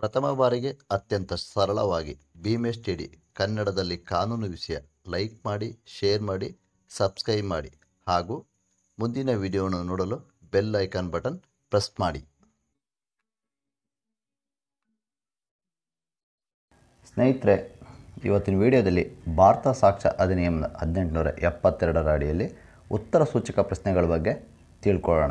ಪ್ರಥಮ ಬಾರಿಗೆ ಅತ್ಯಂತ ಸರಳವಾಗಿ ಭೀಮೇಶ್ ಟಿಡಿ ಕನ್ನಡದಲ್ಲಿ ಕಾನೂನು ವಿಷಯ ಲೈಕ್ ಮಾಡಿ ಶೇರ್ ಮಾಡಿ ಸಬ್ಸ್ಕ್ರೈಬ್ ಮಾಡಿ ಹಾಗೂ ಮುಂದಿನ ವಿಡಿಯೋವನ್ನು ನೋಡಲು ಬೆಲ್ ಐಕಾನ್ ಬಟನ್ ಪ್ರೆಸ್ ಮಾಡಿ ಸ್ನೇಹಿತರೆ ಇವತ್ತಿನ ವಿಡಿಯೋದಲ್ಲಿ ಭಾರತ ಸಾಕ್ಷ್ಯ ಅಧಿನಿಯಮದ ಹದಿನೆಂಟುನೂರ ಎಪ್ಪತ್ತೆರಡರ ಅಡಿಯಲ್ಲಿ ಉತ್ತರ ಸೂಚಕ ಪ್ರಶ್ನೆಗಳ ಬಗ್ಗೆ ತಿಳ್ಕೊಳ್ಳೋಣ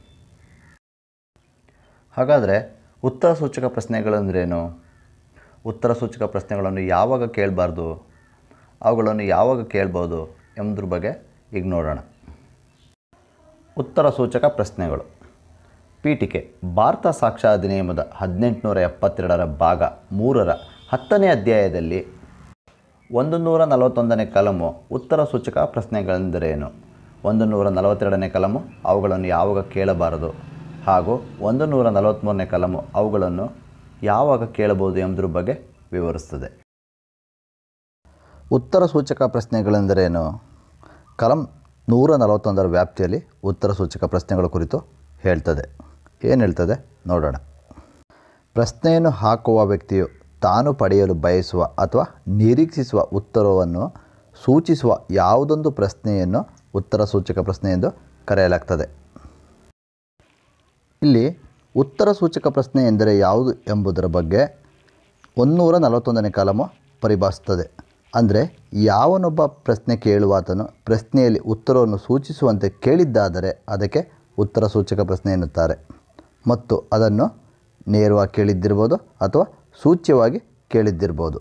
ಹಾಗಾದರೆ ಉತ್ತರ ಸೂಚಕ ಪ್ರಶ್ನೆಗಳಂದ್ರೇನು ಉತ್ತರ ಸೂಚಕ ಪ್ರಶ್ನೆಗಳನ್ನು ಯಾವಾಗ ಕೇಳಬಾರ್ದು ಅವುಗಳನ್ನು ಯಾವಾಗ ಕೇಳ್ಬೋದು ಎಂಬುದ್ರ ಬಗ್ಗೆ ಈಗ ನೋಡೋಣ ಉತ್ತರ ಸೂಚಕ ಪ್ರಶ್ನೆಗಳು ಪೀಠಿಕೆ ಭಾರತ ಸಾಕ್ಷ್ಯ ಅಧಿನಿಯಮದ ಹದಿನೆಂಟುನೂರ ಎಪ್ಪತ್ತೆರಡರ ಭಾಗ ಮೂರರ ಹತ್ತನೇ ಅಧ್ಯಾಯದಲ್ಲಿ ಒಂದು ನೂರ ನಲವತ್ತೊಂದನೇ ಕಲಮು ಉತ್ತರ ಸೂಚಕ ಪ್ರಶ್ನೆಗಳೆಂದರೇನು ಒಂದು ನೂರ ನಲವತ್ತೆರಡನೇ ಕಲಮು ಅವುಗಳನ್ನು ಯಾವಾಗ ಕೇಳಬಾರದು ಹಾಗೂ ಒಂದು ನೂರ ನಲವತ್ತ್ಮೂರನೇ ಕಲಮು ಅವುಗಳನ್ನು ಯಾವಾಗ ಕೇಳಬಹುದು ಎಂಬುದ್ರ ಬಗ್ಗೆ ವಿವರಿಸ್ತದೆ ಉತ್ತರ ಸೂಚಕ ಪ್ರಶ್ನೆಗಳೆಂದರೇನು ಕಲಂ ನೂರ ನಲವತ್ತೊಂದರ ವ್ಯಾಪ್ತಿಯಲ್ಲಿ ಉತ್ತರ ಸೂಚಕ ಪ್ರಶ್ನೆಗಳ ಕುರಿತು ಹೇಳ್ತದೆ ಏನು ಹೇಳ್ತದೆ ನೋಡೋಣ ಪ್ರಶ್ನೆಯನ್ನು ಹಾಕುವ ವ್ಯಕ್ತಿಯು ತಾನು ಪಡೆಯಲು ಬಯಸುವ ಅಥವಾ ನಿರೀಕ್ಷಿಸುವ ಉತ್ತರವನ್ನು ಸೂಚಿಸುವ ಯಾವುದೊಂದು ಪ್ರಶ್ನೆಯನ್ನು ಉತ್ತರ ಸೂಚಕ ಪ್ರಶ್ನೆ ಎಂದು ಕರೆಯಲಾಗ್ತದೆ ಇಲ್ಲಿ ಉತ್ತರ ಸೂಚಕ ಪ್ರಶ್ನೆ ಎಂದರೆ ಯಾವುದು ಎಂಬುದರ ಬಗ್ಗೆ ಒಂದೂರ ನಲವತ್ತೊಂದನೇ ಕಾಲಮು ಪರಿಭಾಷಿಸ್ತದೆ ಅಂದರೆ ಯಾವನೊಬ್ಬ ಪ್ರಶ್ನೆ ಕೇಳುವಾತನು ಪ್ರಶ್ನೆಯಲ್ಲಿ ಉತ್ತರವನ್ನು ಸೂಚಿಸುವಂತೆ ಕೇಳಿದ್ದಾದರೆ ಅದಕ್ಕೆ ಉತ್ತರ ಸೂಚಕ ಪ್ರಶ್ನೆ ಎನ್ನುತ್ತಾರೆ ಮತ್ತು ಅದನ್ನು ನೇರವಾಗಿ ಕೇಳಿದ್ದಿರ್ಬೋದು ಅಥವಾ ಸೂಚ್ಯವಾಗಿ ಕೇಳಿದ್ದಿರ್ಬೋದು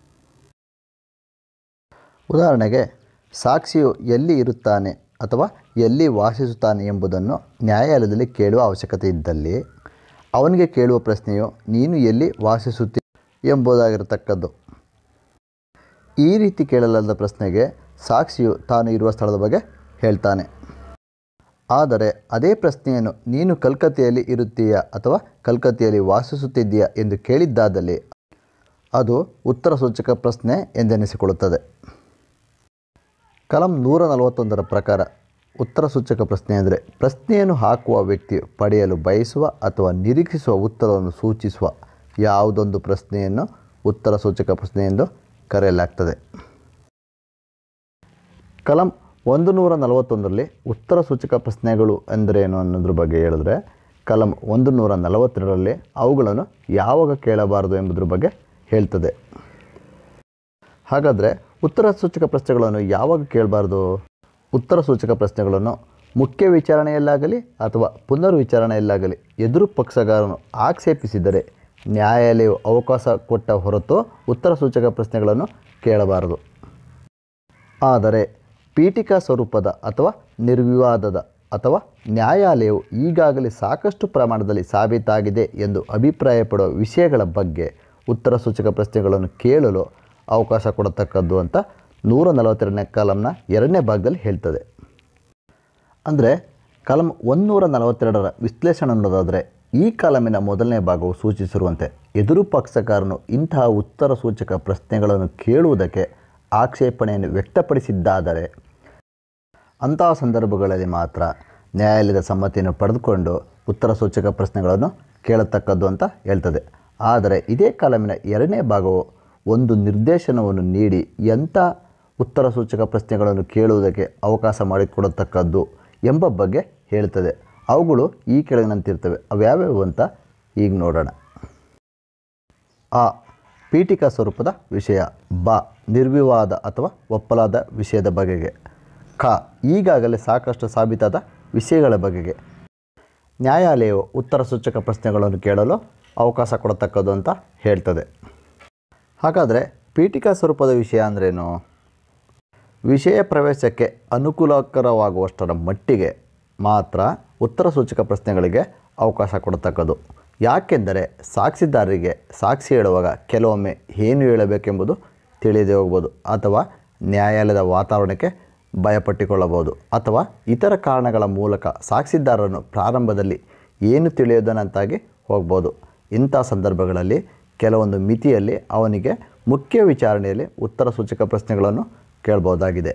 ಉದಾಹರಣೆಗೆ ಸಾಕ್ಷಿಯು ಎಲ್ಲಿ ಇರುತ್ತಾನೆ ಅಥವಾ ಎಲ್ಲಿ ವಾಸಿಸುತ್ತಾನೆ ಎಂಬುದನ್ನು ನ್ಯಾಯಾಲಯದಲ್ಲಿ ಕೇಳುವ ಅವಶ್ಯಕತೆ ಇದ್ದಲ್ಲಿ ಅವನಿಗೆ ಕೇಳುವ ಪ್ರಶ್ನೆಯು ನೀನು ಎಲ್ಲಿ ವಾಸಿಸುತ್ತಿ ಎಂಬುದಾಗಿರತಕ್ಕದ್ದು ಈ ರೀತಿ ಕೇಳಲಾದ ಪ್ರಶ್ನೆಗೆ ಸಾಕ್ಷಿಯು ತಾನು ಇರುವ ಸ್ಥಳದ ಬಗ್ಗೆ ಹೇಳ್ತಾನೆ ಆದರೆ ಅದೇ ಪ್ರಶ್ನೆಯನ್ನು ನೀನು ಕಲ್ಕತ್ತೆಯಲ್ಲಿ ಇರುತ್ತೀಯಾ ಅಥವಾ ಕಲ್ಕತ್ತೆಯಲ್ಲಿ ವಾಸಿಸುತ್ತಿದ್ದೀಯಾ ಎಂದು ಕೇಳಿದ್ದಾದಲ್ಲಿ ಅದು ಉತ್ತರ ಸೂಚಕ ಪ್ರಶ್ನೆ ಎಂದೆನಿಸಿಕೊಳ್ಳುತ್ತದೆ ಕಲಂ ನೂರ ನಲವತ್ತೊಂದರ ಪ್ರಕಾರ ಉತ್ತರ ಸೂಚಕ ಪ್ರಶ್ನೆ ಅಂದರೆ ಪ್ರಶ್ನೆಯನ್ನು ಹಾಕುವ ವ್ಯಕ್ತಿಯು ಪಡೆಯಲು ಬಯಸುವ ಅಥವಾ ನಿರೀಕ್ಷಿಸುವ ಉತ್ತರವನ್ನು ಸೂಚಿಸುವ ಯಾವುದೊಂದು ಪ್ರಶ್ನೆಯನ್ನು ಉತ್ತರ ಸೂಚಕ ಪ್ರಶ್ನೆ ಎಂದು ಕರೆಯಲಾಗ್ತದೆ ಕಲಂ ಒಂದು ನೂರ ನಲವತ್ತೊಂದರಲ್ಲಿ ಉತ್ತರ ಸೂಚಕ ಪ್ರಶ್ನೆಗಳು ಎಂದರೇನು ಅನ್ನೋದ್ರ ಬಗ್ಗೆ ಹೇಳಿದ್ರೆ ಕಲಂ ಒಂದು ನೂರ ನಲವತ್ತೆರಡರಲ್ಲಿ ಅವುಗಳನ್ನು ಯಾವಾಗ ಕೇಳಬಾರದು ಎಂಬುದ್ರ ಬಗ್ಗೆ ಹೇಳ್ತದೆ ಹಾಗಾದರೆ ಉತ್ತರ ಸೂಚಕ ಪ್ರಶ್ನೆಗಳನ್ನು ಯಾವಾಗ ಕೇಳಬಾರ್ದು ಉತ್ತರ ಸೂಚಕ ಪ್ರಶ್ನೆಗಳನ್ನು ಮುಖ್ಯ ವಿಚಾರಣೆಯಲ್ಲಾಗಲಿ ಅಥವಾ ಪುನರ್ ವಿಚಾರಣೆಯಲ್ಲಾಗಲಿ ಎದುರು ಪಕ್ಷಗಾರನು ಆಕ್ಷೇಪಿಸಿದರೆ ನ್ಯಾಯಾಲಯವು ಅವಕಾಶ ಕೊಟ್ಟ ಹೊರತು ಉತ್ತರ ಸೂಚಕ ಪ್ರಶ್ನೆಗಳನ್ನು ಕೇಳಬಾರದು ಆದರೆ ಪೀಠಿಕಾ ಸ್ವರೂಪದ ಅಥವಾ ನಿರ್ವಿವಾದದ ಅಥವಾ ನ್ಯಾಯಾಲಯವು ಈಗಾಗಲೇ ಸಾಕಷ್ಟು ಪ್ರಮಾಣದಲ್ಲಿ ಸಾಬೀತಾಗಿದೆ ಎಂದು ಅಭಿಪ್ರಾಯಪಡುವ ವಿಷಯಗಳ ಬಗ್ಗೆ ಉತ್ತರ ಸೂಚಕ ಪ್ರಶ್ನೆಗಳನ್ನು ಕೇಳಲು ಅವಕಾಶ ಕೊಡತಕ್ಕದ್ದು ಅಂತ ನೂರ ನಲವತ್ತೆರಡನೇ ಕಾಲಂನ ಎರಡನೇ ಭಾಗದಲ್ಲಿ ಹೇಳ್ತದೆ ಅಂದರೆ ಕಾಲಂ ಒಂದುನೂರ ನಲವತ್ತೆರಡರ ವಿಶ್ಲೇಷಣೆ ನೋಡೋದಾದರೆ ಈ ಕಾಲಮಿನ ಮೊದಲನೇ ಭಾಗವು ಸೂಚಿಸಿರುವಂತೆ ಎದುರು ಪಕ್ಷಕಾರನು ಇಂತಹ ಉತ್ತರ ಸೂಚಕ ಪ್ರಶ್ನೆಗಳನ್ನು ಕೇಳುವುದಕ್ಕೆ ಆಕ್ಷೇಪಣೆಯನ್ನು ವ್ಯಕ್ತಪಡಿಸಿದ್ದಾದರೆ ಅಂತಹ ಸಂದರ್ಭಗಳಲ್ಲಿ ಮಾತ್ರ ನ್ಯಾಯಾಲಯದ ಸಮ್ಮತಿಯನ್ನು ಪಡೆದುಕೊಂಡು ಉತ್ತರ ಸೂಚಕ ಪ್ರಶ್ನೆಗಳನ್ನು ಕೇಳತಕ್ಕದ್ದು ಅಂತ ಹೇಳ್ತದೆ ಆದರೆ ಇದೇ ಕಾಲಮಿನ ಎರಡನೇ ಭಾಗವು ಒಂದು ನಿರ್ದೇಶನವನ್ನು ನೀಡಿ ಎಂಥ ಉತ್ತರ ಸೂಚಕ ಪ್ರಶ್ನೆಗಳನ್ನು ಕೇಳುವುದಕ್ಕೆ ಅವಕಾಶ ಮಾಡಿಕೊಡತಕ್ಕದ್ದು ಎಂಬ ಬಗ್ಗೆ ಹೇಳ್ತದೆ ಅವುಗಳು ಈ ಕೆಳಗಿನಂತಿರ್ತವೆ ಅವ್ಯಾವ್ಯಾವು ಅಂತ ಈಗ ನೋಡೋಣ ಆ ಪೀಠಿಕಾ ಸ್ವರೂಪದ ವಿಷಯ ಬ ನಿರ್ವಿವಾದ ಅಥವಾ ಒಪ್ಪಲಾದ ವಿಷಯದ ಬಗೆಗೆ ಖ ಈಗಾಗಲೇ ಸಾಕಷ್ಟು ಸಾಬೀತಾದ ವಿಷಯಗಳ ಬಗೆಗೆ ನ್ಯಾಯಾಲಯವು ಉತ್ತರ ಸೂಚಕ ಪ್ರಶ್ನೆಗಳನ್ನು ಕೇಳಲು ಅವಕಾಶ ಕೊಡತಕ್ಕದ್ದು ಅಂತ ಹೇಳ್ತದೆ ಹಾಗಾದರೆ ಪೀಠಿಕಾ ಸ್ವರೂಪದ ವಿಷಯ ಅಂದ್ರೇನು ವಿಷಯ ಪ್ರವೇಶಕ್ಕೆ ಅನುಕೂಲಕರವಾಗುವಷ್ಟರ ಮಟ್ಟಿಗೆ ಮಾತ್ರ ಉತ್ತರ ಸೂಚಕ ಪ್ರಶ್ನೆಗಳಿಗೆ ಅವಕಾಶ ಕೊಡತಕ್ಕದ್ದು ಯಾಕೆಂದರೆ ಸಾಕ್ಷಿದಾರರಿಗೆ ಸಾಕ್ಷಿ ಹೇಳುವಾಗ ಕೆಲವೊಮ್ಮೆ ಏನು ಹೇಳಬೇಕೆಂಬುದು ತಿಳಿಯದೇ ಹೋಗ್ಬೋದು ಅಥವಾ ನ್ಯಾಯಾಲಯದ ವಾತಾವರಣಕ್ಕೆ ಭಯಪಟ್ಟುಕೊಳ್ಳಬಹುದು ಅಥವಾ ಇತರ ಕಾರಣಗಳ ಮೂಲಕ ಸಾಕ್ಷಿದಾರರನ್ನು ಪ್ರಾರಂಭದಲ್ಲಿ ಏನು ತಿಳಿಯೋದನ್ನಂತಾಗಿ ಹೋಗ್ಬೋದು ಇಂಥ ಸಂದರ್ಭಗಳಲ್ಲಿ ಕೆಲವೊಂದು ಮಿತಿಯಲ್ಲಿ ಅವನಿಗೆ ಮುಖ್ಯ ವಿಚಾರಣೆಯಲ್ಲಿ ಉತ್ತರ ಸೂಚಕ ಪ್ರಶ್ನೆಗಳನ್ನು ಕೇಳ್ಬೋದಾಗಿದೆ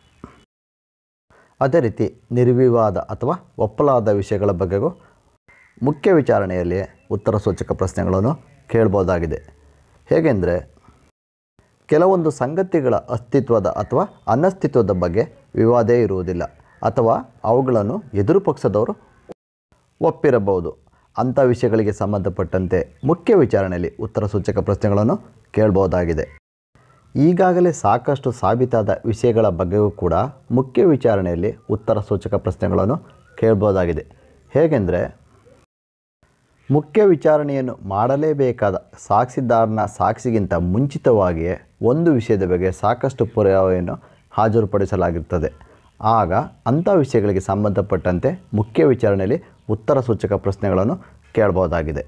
ಅದೇ ರೀತಿ ನಿರ್ವಿವಾದ ಅಥವಾ ಒಪ್ಪಲಾದ ವಿಷಯಗಳ ಬಗ್ಗೆಗೂ ಮುಖ್ಯ ವಿಚಾರಣೆಯಲ್ಲಿ ಉತ್ತರ ಸೂಚಕ ಪ್ರಶ್ನೆಗಳನ್ನು ಕೇಳ್ಬೋದಾಗಿದೆ ಹೇಗೆಂದರೆ ಕೆಲವೊಂದು ಸಂಗತಿಗಳ ಅಸ್ತಿತ್ವದ ಅಥವಾ ಅನಸ್ತಿತ್ವದ ಬಗ್ಗೆ ವಿವಾದೇ ಇರುವುದಿಲ್ಲ ಅಥವಾ ಅವುಗಳನ್ನು ಎದುರು ಪಕ್ಷದವರು ಒಪ್ಪಿರಬಹುದು ಅಂಥ ವಿಷಯಗಳಿಗೆ ಸಂಬಂಧಪಟ್ಟಂತೆ ಮುಖ್ಯ ವಿಚಾರಣೆಯಲ್ಲಿ ಉತ್ತರ ಸೂಚಕ ಪ್ರಶ್ನೆಗಳನ್ನು ಕೇಳ್ಬೋದಾಗಿದೆ ಈಗಾಗಲೇ ಸಾಕಷ್ಟು ಸಾಬೀತಾದ ವಿಷಯಗಳ ಬಗ್ಗೆಯೂ ಕೂಡ ಮುಖ್ಯ ವಿಚಾರಣೆಯಲ್ಲಿ ಉತ್ತರ ಸೂಚಕ ಪ್ರಶ್ನೆಗಳನ್ನು ಕೇಳ್ಬೋದಾಗಿದೆ ಹೇಗೆಂದರೆ ಮುಖ್ಯ ವಿಚಾರಣೆಯನ್ನು ಮಾಡಲೇಬೇಕಾದ ಸಾಕ್ಷಿದಾರನ ಸಾಕ್ಷಿಗಿಂತ ಮುಂಚಿತವಾಗಿಯೇ ಒಂದು ವಿಷಯದ ಬಗ್ಗೆ ಸಾಕಷ್ಟು ಪುರಾವೆಯನ್ನು ಹಾಜರುಪಡಿಸಲಾಗಿರುತ್ತದೆ ಆಗ ಅಂಥ ವಿಷಯಗಳಿಗೆ ಸಂಬಂಧಪಟ್ಟಂತೆ ಮುಖ್ಯ ವಿಚಾರಣೆಯಲ್ಲಿ ಉತ್ತರ ಸೂಚಕ ಪ್ರಶ್ನೆಗಳನ್ನು ಕೇಳಬಹುದಾಗಿದೆ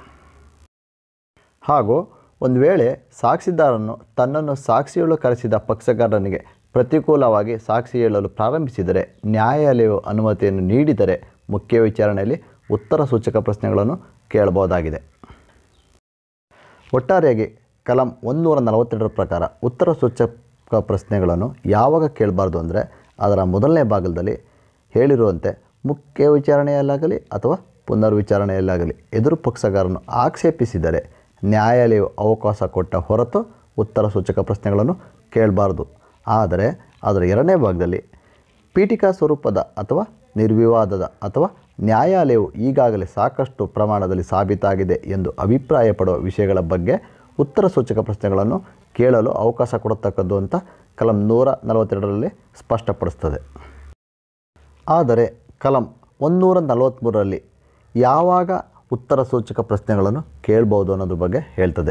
ಹಾಗೂ ಒಂದು ವೇಳೆ ಸಾಕ್ಷಿದಾರನು ತನ್ನನ್ನು ಸಾಕ್ಷಿ ಹೇಳಲು ಕರೆಸಿದ ಪಕ್ಷಗಾರನಿಗೆ ಪ್ರತಿಕೂಲವಾಗಿ ಸಾಕ್ಷಿ ಹೇಳಲು ಪ್ರಾರಂಭಿಸಿದರೆ ನ್ಯಾಯಾಲಯವು ಅನುಮತಿಯನ್ನು ನೀಡಿದರೆ ಮುಖ್ಯ ವಿಚಾರಣೆಯಲ್ಲಿ ಉತ್ತರ ಸೂಚಕ ಪ್ರಶ್ನೆಗಳನ್ನು ಕೇಳಬಹುದಾಗಿದೆ ಒಟ್ಟಾರೆಯಾಗಿ ಕಲಂ ಒಂದೂರ ನಲವತ್ತೆರಡರ ಪ್ರಕಾರ ಉತ್ತರ ಸೂಚಕ ಪ್ರಶ್ನೆಗಳನ್ನು ಯಾವಾಗ ಕೇಳಬಾರ್ದು ಅಂದರೆ ಅದರ ಮೊದಲನೇ ಭಾಗದಲ್ಲಿ ಹೇಳಿರುವಂತೆ ಮುಖ್ಯ ವಿಚಾರಣೆಯಲ್ಲಾಗಲಿ ಅಥವಾ ಪುನರ್ವಿಚಾರಣೆಯಲ್ಲಾಗಲಿ ಎದುರು ಪಕ್ಷಗಾರನು ಆಕ್ಷೇಪಿಸಿದರೆ ನ್ಯಾಯಾಲಯವು ಅವಕಾಶ ಕೊಟ್ಟ ಹೊರತು ಉತ್ತರ ಸೂಚಕ ಪ್ರಶ್ನೆಗಳನ್ನು ಕೇಳಬಾರ್ದು ಆದರೆ ಅದರ ಎರಡನೇ ಭಾಗದಲ್ಲಿ ಪೀಠಿಕಾ ಸ್ವರೂಪದ ಅಥವಾ ನಿರ್ವಿವಾದದ ಅಥವಾ ನ್ಯಾಯಾಲಯವು ಈಗಾಗಲೇ ಸಾಕಷ್ಟು ಪ್ರಮಾಣದಲ್ಲಿ ಸಾಬೀತಾಗಿದೆ ಎಂದು ಅಭಿಪ್ರಾಯಪಡುವ ವಿಷಯಗಳ ಬಗ್ಗೆ ಉತ್ತರ ಸೂಚಕ ಪ್ರಶ್ನೆಗಳನ್ನು ಕೇಳಲು ಅವಕಾಶ ಕೊಡತಕ್ಕದ್ದು ಅಂತ ಕಲಂ ನೂರ ನಲವತ್ತೆರಡರಲ್ಲಿ ಸ್ಪಷ್ಟಪಡಿಸ್ತದೆ ಆದರೆ ಕಲಂ ಒಂದೂರ ನಲವತ್ತ್ಮೂರರಲ್ಲಿ ಯಾವಾಗ ಉತ್ತರ ಸೂಚಕ ಪ್ರಶ್ನೆಗಳನ್ನು ಕೇಳ್ಬೋದು ಅನ್ನೋದ್ರ ಬಗ್ಗೆ ಹೇಳ್ತದೆ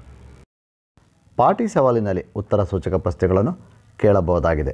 ಪಾಟಿ ಸವಾಲಿನಲ್ಲಿ ಉತ್ತರ ಸೂಚಕ ಪ್ರಶ್ನೆಗಳನ್ನು ಕೇಳಬಹುದಾಗಿದೆ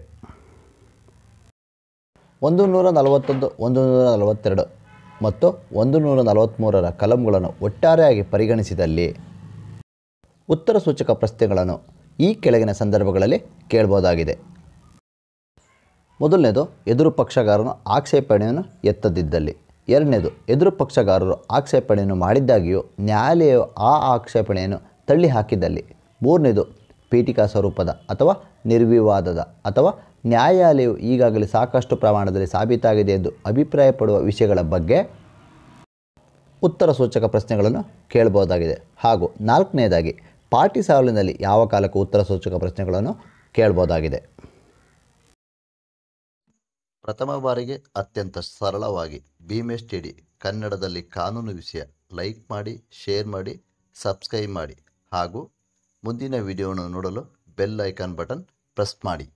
ಒಂದು ನೂರ ನಲವತ್ತೊಂದು ಒಂದು ನೂರ ನಲವತ್ತೆರಡು ಮತ್ತು ಒಂದು ನೂರ ನಲವತ್ತ್ಮೂರರ ಕಲಂಗಳನ್ನು ಒಟ್ಟಾರೆಯಾಗಿ ಪರಿಗಣಿಸಿದಲ್ಲಿ ಉತ್ತರ ಸೂಚಕ ಪ್ರಶ್ನೆಗಳನ್ನು ಈ ಕೆಳಗಿನ ಸಂದರ್ಭಗಳಲ್ಲಿ ಕೇಳಬಹುದಾಗಿದೆ ಮೊದಲನೇದು ಎದುರು ಪಕ್ಷಗಾರನು ಆಕ್ಷೇಪಣೆಯನ್ನು ಎತ್ತದಿದ್ದಲ್ಲಿ ಎರಡನೇದು ಎದುರು ಪಕ್ಷಗಾರರು ಆಕ್ಷೇಪಣೆಯನ್ನು ಮಾಡಿದ್ದಾಗಿಯೂ ನ್ಯಾಯಾಲಯವು ಆ ಆಕ್ಷೇಪಣೆಯನ್ನು ತಳ್ಳಿ ಹಾಕಿದ್ದಲ್ಲಿ ಮೂರನೇದು ಪೀಠಿಕಾ ಸ್ವರೂಪದ ಅಥವಾ ನಿರ್ವಿವಾದದ ಅಥವಾ ನ್ಯಾಯಾಲಯವು ಈಗಾಗಲೇ ಸಾಕಷ್ಟು ಪ್ರಮಾಣದಲ್ಲಿ ಸಾಬೀತಾಗಿದೆ ಎಂದು ಅಭಿಪ್ರಾಯಪಡುವ ವಿಷಯಗಳ ಬಗ್ಗೆ ಉತ್ತರ ಸೂಚಕ ಪ್ರಶ್ನೆಗಳನ್ನು ಕೇಳಬಹುದಾಗಿದೆ ಹಾಗೂ ನಾಲ್ಕನೇದಾಗಿ ಪಾರ್ಟಿ ಸಾಲಿನಲ್ಲಿ ಯಾವ ಕಾಲಕ್ಕೂ ಉತ್ತರ ಸೂಚಕ ಪ್ರಶ್ನೆಗಳನ್ನು ಕೇಳಬಹುದಾಗಿದೆ ಪ್ರಥಮ ಬಾರಿಗೆ ಅತ್ಯಂತ ಸರಳವಾಗಿ ಭೀಮೇಶ್ ಟಿಡಿ ಕನ್ನಡದಲ್ಲಿ ಕಾನೂನು ವಿಷಯ ಲೈಕ್ ಮಾಡಿ ಶೇರ್ ಮಾಡಿ ಸಬ್ಸ್ಕ್ರೈಬ್ ಮಾಡಿ ಹಾಗೂ ಮುಂದಿನ ವಿಡಿಯೋವನ್ನು ನೋಡಲು ಬೆಲ್ ಐಕಾನ್ ಬಟನ್ ಪ್ರೆಸ್ ಮಾಡಿ